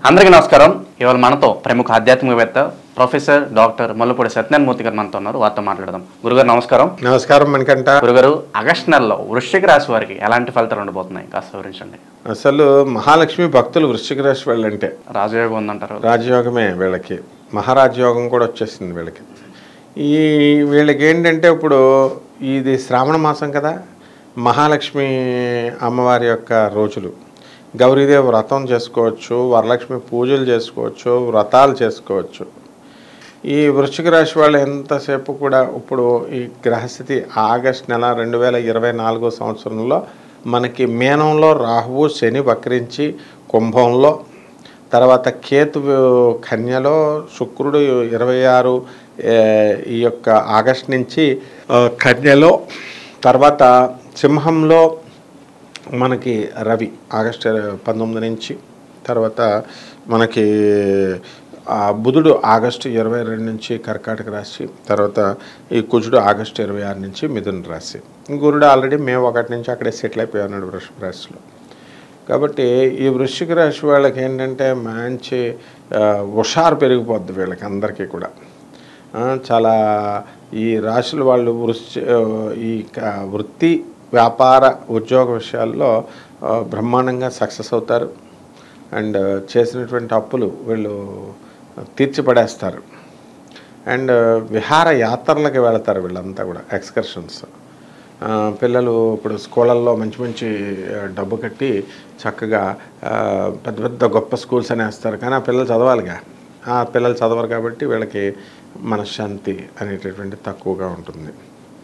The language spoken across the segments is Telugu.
అందరికీ నమస్కారం ఇవాళ మనతో ప్రముఖ ఆధ్యాత్మికవేత్త ప్రొఫెసర్ డాక్టర్ మల్లుపూడి సత్యనారాయణ మూర్తి గారు మనతో ఉన్నారు వారితో మాట్లాడదాం గురుగారు నమస్కారం నమస్కారం మనకంట గురుగారు ఆగస్టు నెలలో వృశ్చిక రాశి వారికి ఎలాంటి ఫలితాలు ఉండబోతున్నాయి కాస్త వివరించండి అసలు మహాలక్ష్మి భక్తులు వృశ్చిక రాశి వాళ్ళంటే రాజయోగం ఉందంటారు రాజయోగమే వీళ్ళకి మహారాజయోగం కూడా వచ్చేసింది వీళ్ళకి ఈ వీళ్ళకి ఏంటంటే ఇప్పుడు ఇది శ్రావణ మాసం కదా మహాలక్ష్మి అమ్మవారి యొక్క రోజులు గౌరీదేవి వ్రతం చేసుకోవచ్చు వరలక్ష్మి పూజలు చేసుకోవచ్చు వ్రతాలు చేసుకోవచ్చు ఈ వృశ్చిక రాశి వాళ్ళు ఎంతసేపు కూడా ఇప్పుడు ఈ గ్రహస్థితి ఆగస్ట్ నెల రెండు వేల ఇరవై నాలుగో సంవత్సరంలో మనకి మేనంలో రాహువు శని వక్రించి కుంభంలో తర్వాత కేతు కన్యలో శుక్రుడు ఇరవై ఆరు ఏ, ఈ యొక్క ఆగస్ట్ నుంచి ఆ, కన్యలో తర్వాత సింహంలో మనకి రవి ఆగస్టు పంతొమ్మిది నుంచి తర్వాత మనకి ఆ బుధుడు ఆగస్టు ఇరవై రెండు నుంచి కర్కాటక రాశి తర్వాత ఈ కుజుడు ఆగస్టు ఇరవై ఆరు నుంచి మిథున రాశి గురుడు ఆల్రెడీ మే ఒకటి నుంచి అక్కడే సెటిల్ అయిపోయి ఉన్నాడు వృషభ రాశిలో కాబట్టి ఈ వృశ్చిక రాశి వాళ్ళకి ఏంటంటే మంచి ఆ, హుషారు పెరిగిపోద్ది వీళ్ళకి అందరికీ కూడా ఆ, చాలా ఈ రాశుల వాళ్ళు వృశ్చి ఆ, ఈ క- వృత్తి వ్యాపార ఉద్యోగ విషయాల్లో ఆ, బ్రహ్మాండంగా సక్సెస్ అవుతారు అండ్ చేసినటువంటి అప్పులు వీళ్ళు తీర్చిపడేస్తారు అండ్ విహార యాత్రలకి వెళతారు వీళ్ళంతా కూడా ఎక్స్కర్షన్స్ ఆ, పిల్లలు ఇప్పుడు స్కూళ్ళల్లో మంచి మంచి ఆ, డబ్బు కట్టి చక్కగా ఆ, పెద్ద పెద్ద గొప్ప స్కూల్స్ అని వేస్తారు కానీ ఆ పిల్లలు చదవాలిగా ఆ పిల్లలు చదవరు కాబట్టి వీళ్ళకి మనశ్శాంతి అనేటటువంటి తక్కువగా ఉంటుంది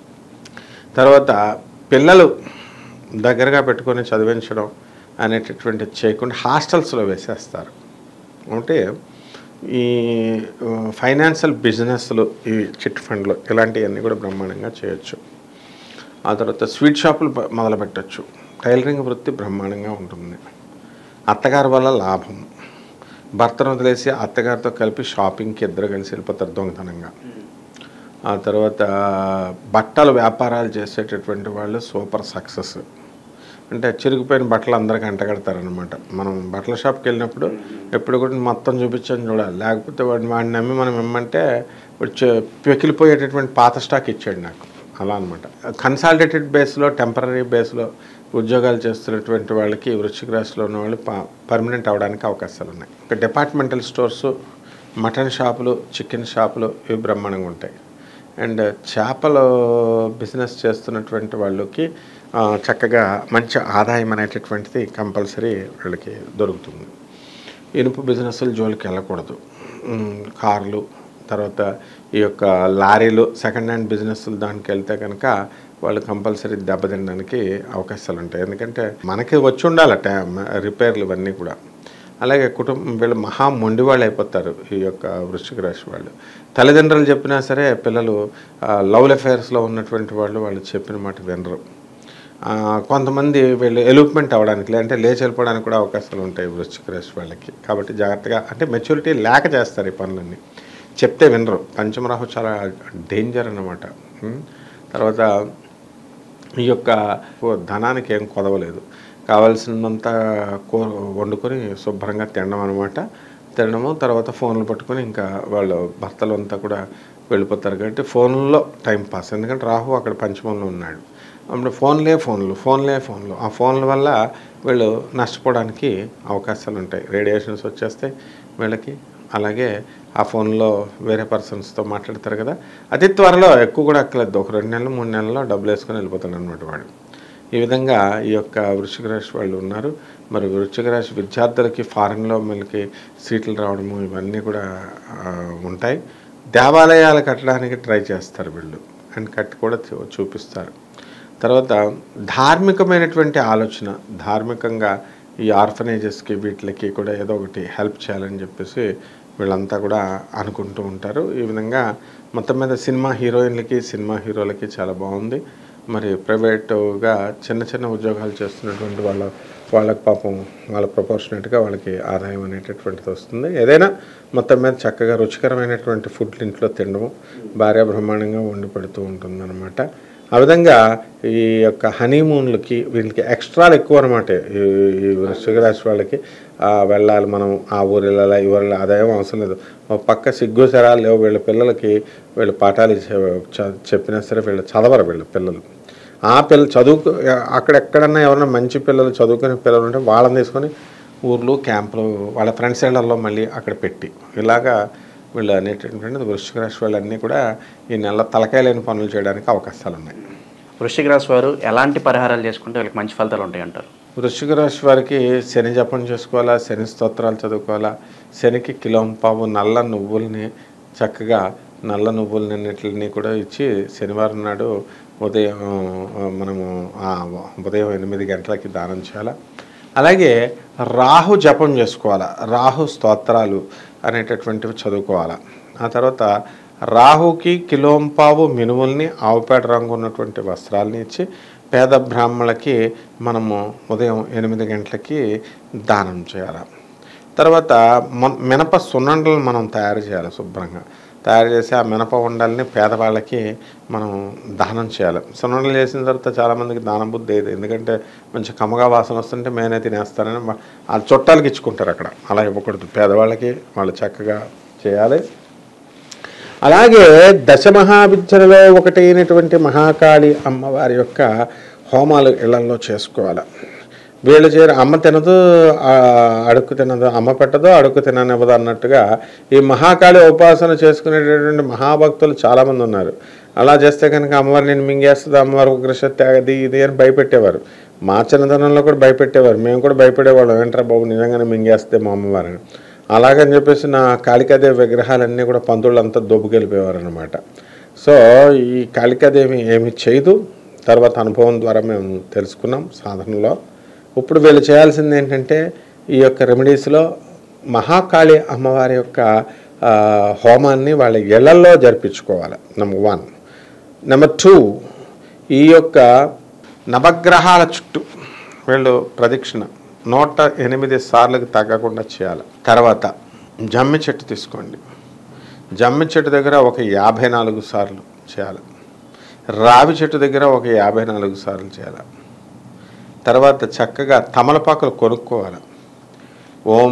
తర్వాత పిల్లలు దగ్గరగా పెట్టుకొని చదివించడం అనేటటువంటి చేయకుండా హాస్టల్స్లో వేసేస్తారు అంటే ఈ ఫైనాన్షియల్ బిజినెస్లు ఈ చిట్ ఫండ్లు ఇలాంటివన్నీ కూడా బ్రహ్మాండంగా చేయొచ్చు ఆ తర్వాత స్వీట్ షాపులు ప- మొదలు పెట్టచ్చు టైలరింగ్ వృత్తి బ్రహ్మాండంగా ఉంటుంది అత్తగారి వల్ల లాభం భర్తను వదిలేసి అత్తగారితో కలిపి షాపింగ్కి ఇద్దరు కలిసి వెళ్ళిపోతారు దొంగతనంగా ఆ తర్వాత బట్టలు వ్యాపారాలు చేసేటటువంటి వాళ్ళు సూపర్ సక్సెస్ అంటే చిరిగిపోయిన బట్టలు అందరికీ అంటగడతారనమాట మనం బట్టల షాప్కి వెళ్ళినప్పుడు ఎప్పుడు కూడా మొత్తం చూపించని చూడాలి లేకపోతే వాడిని వాడిని నమ్మి మనం ఇమ్మంటే వాడు చె- పెకిలిపోయేటటువంటి పాత స్టాక్ ఇచ్చాడు నాకు అలా అనమాట కన్సాలిడేటెడ్ బేస్లో టెంపరీ బేస్లో ఉద్యోగాలు చేస్తున్నటువంటి వాళ్ళకి వృశ్చిక రాశిలో ఉన్న వాళ్ళు పర్మనెంట్ అవడానికి అవకాశాలు ఉన్నాయి ఇంకా డిపార్ట్మెంటల్ స్టోర్స్ మటన్ షాపులు చికెన్ షాపులు ఇవి బ్రహ్మాండంగా ఉంటాయి అండ్ చేపలు బిజినెస్ చేస్తున్నటువంటి వాళ్ళకి ఆ, చక్కగా మంచి ఆదాయం అనేటటువంటిది కంపల్సరీ వీళ్ళకి దొరుకుతుంది ఇనుపు బిజినెస్లు జోలికి వెళ్ళకూడదు ఉమ్, కార్లు తర్వాత ఈ యొక్క లారీలు సెకండ్ హ్యాండ్ బిజినెస్లు దానికి వెళ్తే కనుక వాళ్ళు కంపల్సరీ దెబ్బతినడానికి అవకాశాలు ఉంటాయి ఎందుకంటే మనకి వచ్చి ఉండాలి రిపేర్లు ఇవన్నీ కూడా అలాగే కుటుంబం వీళ్ళు మహా మొండి వాళ్ళు అయిపోతారు ఈ యొక్క వృశ్చిక రాశి వాళ్ళు తల్లిదండ్రులు చెప్పినా సరే పిల్లలు లవ్ అఫైర్స్లో ఉన్నటువంటి వాళ్ళు వాళ్ళు చెప్పిన మాట వినరు ఆ, కొంతమంది వీళ్ళు ఎలూప్మెంట్ అవ్వడానికి లేదంటే లేచి వెళ్ళిపోవడానికి కూడా అవకాశాలు ఉంటాయి వృశ్చిక రాశి వాళ్ళకి కాబట్టి జాగ్రత్తగా అంటే మెచ్యూరిటీ లేక చేస్తారు ఈ పనులన్నీ చెప్తే వినరు పంచమరాహు చాలా డేంజర్ అన్నమాట ఉం? తర్వాత ఈ యొక్క ధనానికి ఏం కొదవలేదు కావాల్సినంత కూ వండుకొని శుభ్రంగా తినడం అనమాట తినడము తర్వాత ఫోన్లు పట్టుకొని ఇంకా వాళ్ళు భర్తలు అంతా కూడా వెళ్ళిపోతారు కాబట్టి ఫోన్లో టైం పాస్ ఎందుకంటే రాహు అక్కడ పంచమంలో ఉన్నాడు అప్పుడు ఫోన్లే ఫోన్లు ఫోన్లే ఫోన్లు ఆ ఫోన్ల వల్ల వీళ్ళు నష్టపోవడానికి అవకాశాలు ఉంటాయి రేడియేషన్స్ వచ్చేస్తాయి వీళ్ళకి అలాగే ఆ ఫోన్లో వేరే పర్సన్స్తో మాట్లాడతారు కదా అతి త్వరలో ఎక్కువ కూడా అక్కలేదు ఒక రెండు నెలలు మూడు నెలల్లో డబ్బులు వేసుకొని వెళ్ళిపోతాడు అనమాట వాడు ఈ విధంగా ఈ యొక్క వృశ్చిక రాశి వాళ్ళు ఉన్నారు మరి వృశ్చిక రాశి విద్యార్థులకి ఫారెన్లో మనకి సీట్లు రావడము ఇవన్నీ కూడా ఆ, ఉంటాయి దేవాలయాలు కట్టడానికి ట్రై చేస్తారు వీళ్ళు అండ్ కట్టి కూడా చూ- చూపిస్తారు తర్వాత ధార్మికమైనటువంటి ఆలోచన ధార్మికంగా ఈ ఆర్ఫనేజెస్కి వీటికి కూడా ఏదో ఒకటి హెల్ప్ చేయాలని చెప్పేసి వీళ్ళంతా కూడా అనుకుంటూ ఉంటారు ఈ విధంగా మొత్తం మీద సినిమా హీరోయిన్లకి సినిమా హీరోలకి చాలా బాగుంది మరి ప్రైవేటుగా చిన్న చిన్న ఉద్యోగాలు చేస్తున్నటువంటి వాళ్ళ వాళ్ళకి పాపం వాళ్ళ ప్రపోర్షనేట్గా వాళ్ళకి ఆదాయం అనేటటువంటిది వస్తుంది ఏదైనా మొత్తం మీద చక్కగా రుచికరమైనటువంటి ఫుడ్ ఇంట్లో తినడము భార్య బ్రహ్మాండంగా వండి పెడుతూ ఉంటుందన్నమాట ఆ విధంగా ఈ యొక్క హనీమూన్లకి వీళ్ళకి ఎక్స్ట్రాలు ఎక్కువ అనమాట ఈ ఈ వృశ్చిక రాశి వాళ్ళకి ఆ, వెళ్ళాలి మనం ఆ ఊరు వెళ్ళాలి ఈ ఊరు వెళ్ళాలి అదేం అవసరం లేదు ఒక పక్క సిగ్గు శరాలు లేవు వీళ్ళ పిల్లలకి వీళ్ళు పాఠాలు ఇచ్చే- చ- చెప్పినా సరే వీళ్ళు చదవరు వీళ్ళ పిల్లలు ఆ పిల్ల చదువుకు అక్కడెక్కడన్నా ఎవరైనా మంచి పిల్లలు చదువుకునే పిల్లలు ఉంటే వాళ్ళని తీసుకొని ఊర్లు క్యాంపులు వాళ్ళ ఫ్రెండ్స్ ఇళ్లలో మళ్ళీ అక్కడ పెట్టి ఇలాగా వీళ్ళు అనేటటువంటి వృశ్చిక రాశి వాళ్ళన్నీ కూడా ఈ నెల తలకాయ లేని పనులు చేయడానికి అవకాశాలు ఉన్నాయి వృశ్చిక రాశి వారు ఎలాంటి పరిహారాలు చేసుకుంటే వీళ్ళకి మంచి ఫలితాలు ఉంటాయి అంటారు వృశ్చిక రాశి వారికి శని జపం చేసుకోవాలా శని స్తోత్రాలు చదువుకోవాలా శనికి కిలోంపావు నల్ల నువ్వుల్ని చక్కగా నల్ల నువ్వులన్నిటిని కూడా ఇచ్చి శనివారం నాడు ఉదయం ఆ, మనము ఆ ఉదయం ఎనిమిది గంటలకి దానం చేయాలా అలాగే రాహు జపం చేసుకోవాలా రాహు స్తోత్రాలు అనేటటువంటివి చదువుకోవాలా ఆ తర్వాత రాహుకి కిలోంపావు మినుముల్ని ఆవుపేట రంగు ఉన్నటువంటి వస్త్రాలని ఇచ్చి పేద బ్రాహ్మణులకి మనము ఉదయం ఎనిమిది గంటలకి దానం చేయాలి తర్వాత మన- మినప సున్నండలు మనం తయారు చేయాలి శుభ్రంగా తయారు చేసి ఆ మినప ఉండల్ని పేదవాళ్ళకి మనం దానం చేయాలి సున్నండలు చేసిన తర్వాత చాలామందికి దానం బుద్ధి లేదు ఎందుకంటే మంచి కమ్మగా వాసన వస్తుంటే మేనే తినేస్తానని వా- ఆ చుట్టాలకి ఇచ్చుకుంటారు అక్కడ అలా ఇవ్వకూడదు పేదవాళ్ళకి వాళ్ళు చక్కగా చేయాలి అలాగే దశమహావిద్యలలో ఒకటి అయినటువంటి మహాకాళి అమ్మవారి యొక్క హోమాలు ఇళ్లలో చేసుకోవాలి వీళ్ళు చేరి అమ్మ తినదు ఆ, అడుక్కు తినదు అమ్మ పెట్టదు అడుక్కు తిననివ్వదు అన్నట్టుగా ఈ మహాకాళి ఉపాసన చేసుకునేటటువంటి మహాభక్తులు చాలామంది ఉన్నారు అలా చేస్తే కనుక అమ్మవారు నేను మింగేస్తుంది అమ్మవారు ఉగ్రశక్తి అది ఇది అని భయపెట్టేవారు మా చిన్నతనంలో కూడా భయపెట్టేవారు మేము కూడా భయపడేవాళ్ళం ఏంట్రా బాబు నిజంగానే మింగేస్తే మా అమ్మవారిని అలాగని చెప్పేసి నా కాళికాదేవి విగ్రహాలన్నీ కూడా పంతుళ్ళంతా దొబ్బుకెళ్ళిపోయేవారు అనమాట సో ఈ కాళికాదేవి ఏమి చేయదు తర్వాత అనుభవం ద్వారా మేము తెలుసుకున్నాం సాధనలో ఇప్పుడు వీళ్ళు చేయాల్సింది ఏంటంటే ఈ యొక్క రెమెడీస్లో మహాకాళి అమ్మవారి యొక్క ఆ, హోమాన్ని వాళ్ళ ఇళ్లల్లో జరిపించుకోవాలి నెంబర్ వన్ నెంబర్ టూ ఈ యొక్క నవగ్రహాల చుట్టూ వీళ్ళు ప్రదక్షిణ నూట ఎనిమిది సార్లకు తగ్గకుండా చేయాలి తర్వాత జమ్మి చెట్టు తీసుకోండి జమ్మి చెట్టు దగ్గర ఒక యాభై నాలుగు సార్లు చేయాలి రావి చెట్టు దగ్గర ఒక యాభై నాలుగు సార్లు చేయాలి తర్వాత చక్కగా తమలపాకులు కొనుక్కోవాలి ఓం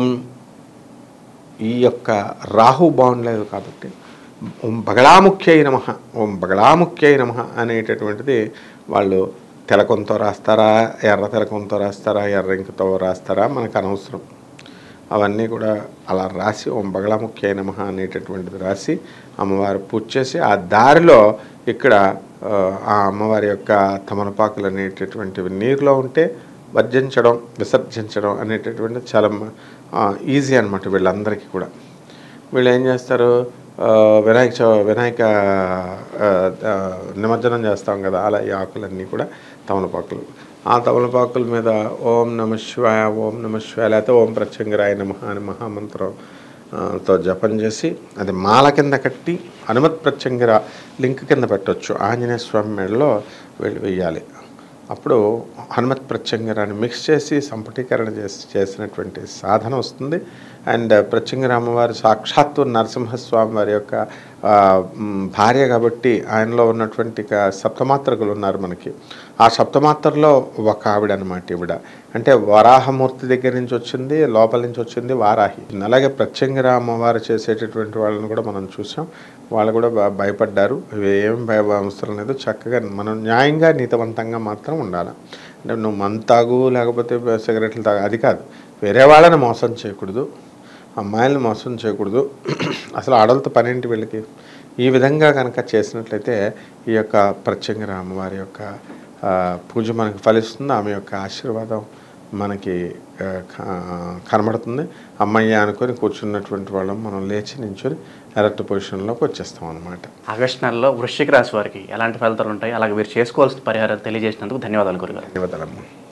ఈ యొక్క రాహు బాగుండలేదు కాబట్టి ఓం బగళాముఖ్యై నమ ఓం బగళాముఖ్యై నమ అనేటటువంటిది వాళ్ళు తెలకొంతో రాస్తారా ఎర్ర తెలకొంతో రాస్తారా ఎర్ర ఇంకుతో రాస్తారా మనకు అనవసరం అవన్నీ కూడా అలా రాసి ఓం బగళాముఖ్యై నమ అనేటటువంటిది రాసి అమ్మవారు పూజ చేసి ఆ దారిలో ఇక్కడ ఆ, ఆ అమ్మవారి యొక్క తమలపాకులు అనేటటువంటివి నీరులో ఉంటే వర్జించడం విసర్జించడం అనేటటువంటి చాలా ఈజీ అనమాట వీళ్ళందరికీ కూడా వీళ్ళు ఏం చేస్తారు ఆ, వినాయక చవ వినాయక ఆ, ఆ, నిమజ్జనం చేస్తాం కదా అలా ఈ ఆకులన్నీ కూడా తమలపాకులు ఆ తమలపాకుల మీద ఓం నమ శివాయ ఓం నమ శివాయ లేకపోతే ఓం ప్రత్యంగరాయ నమ అని మహామంత్రం ఆ, తో జపం చేసి అది మాల కింద కట్టి హనుమత్ ప్రత్యంగిర లింక్ కింద పెట్టొచ్చు ఆంజనేయ స్వామి మెడలో వెళ్ళి వెయ్యాలి అప్పుడు హనుమత్ ప్రత్యంగరాన్ని మిక్స్ చేసి సంపుటీకరణ చేసి చేసినటువంటి సాధన వస్తుంది అండ్ ప్రత్యంగర అమ్మవారు సాక్షాత్తు నరసింహస్వామి వారి యొక్క ఆ, మ్, భార్య కాబట్టి ఆయనలో ఉన్నటువంటి క- సప్తమాత్రకులు ఉన్నారు మనకి ఆ సప్తమాత్రలో ఒక ఆవిడ అనమాట ఈవిడ అంటే వరాహమూర్తి దగ్గర నుంచి వచ్చింది లోపల నుంచి వచ్చింది వారాహి అలాగే ప్రత్యంగర అమ్మవారు చేసేటటువంటి వాళ్ళని కూడా మనం చూసాం వాళ్ళు కూడా బా- భయపడ్డారు ఇవి ఏం భయ అవసరం లేదు చక్కగా మనం న్యాయంగా నీతివంతంగా మాత్రం ఉండాలి అంటే నువ్వు మందు తాగు లేకపోతే సిగరెట్లు తాగు అది కాదు వేరే వాళ్ళని మోసం చేయకూడదు అమ్మాయిలను మోసం చేయకూడదు అసలు ఆడలతో పనేంటి వీళ్ళకి ఈ విధంగా కనుక చేసినట్లయితే ఈ యొక్క ప్రత్యంగర అమ్మవారి యొక్క ఆ, పూజ మనకి ఫలిస్తుంది ఆమె యొక్క ఆశీర్వాదం మనకి ఆ, క- కనబడుతుంది అమ్మయ్య అనుకొని కూర్చున్నటువంటి వాళ్ళం మనం లేచి నించుని ఎలక్ట్ పొజిషన్లోకి వచ్చేస్తాం అనమాట ఆగస్టు నెలలో వృశ్చిక రాశి వారికి ఎలాంటి ఫలితాలు ఉంటాయి అలాగే మీరు చేసుకోవాల్సిన పరిహారాలు తెలియజేసినందుకు ధన్యవాదాలు గురుగారు ధన్యవాదాలమ్మా